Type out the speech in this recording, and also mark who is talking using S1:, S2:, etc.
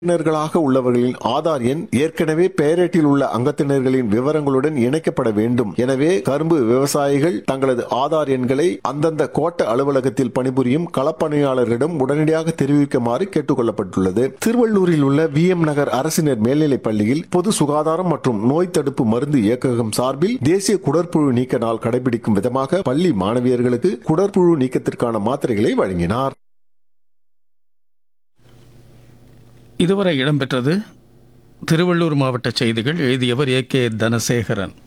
S1: அங்கத்தினர்களாக உள்ளவர்களின் ஆதார் எண் ஏற்கனவே பெயரேட்டில் உள்ள அங்கத்தினர்களின் விவரங்களுடன் இணைக்கப்பட வேண்டும் எனவே கரும்பு விவசாயிகள் தங்களது ஆதார் எண்களை அந்தந்த கோட்ட அலுவலகத்தில் பணிபுரியும் களப்பணியாளர்களிடம் உடனடியாக தெரிவிக்குமாறு கேட்டுக் கொள்ளப்பட்டுள்ளது திருவள்ளூரில் உள்ள வி எம் நகர் அரசினர் மேல்நிலைப் பள்ளியில் பொது சுகாதாரம் மற்றும் நோய் தடுப்பு மருந்து இயக்ககம் சார்பில் தேசிய குடற்புழு நீக்க நாள் கடைபிடிக்கும் விதமாக பள்ளி மாணவியர்களுக்கு குடற்புழு நீக்கத்திற்கான மாத்திரைகளை வழங்கினார்
S2: இதுவரை இடம்பெற்றது திருவள்ளூர் மாவட்ட செய்திகள் எழுதியவர் ஏ கே தனசேகரன்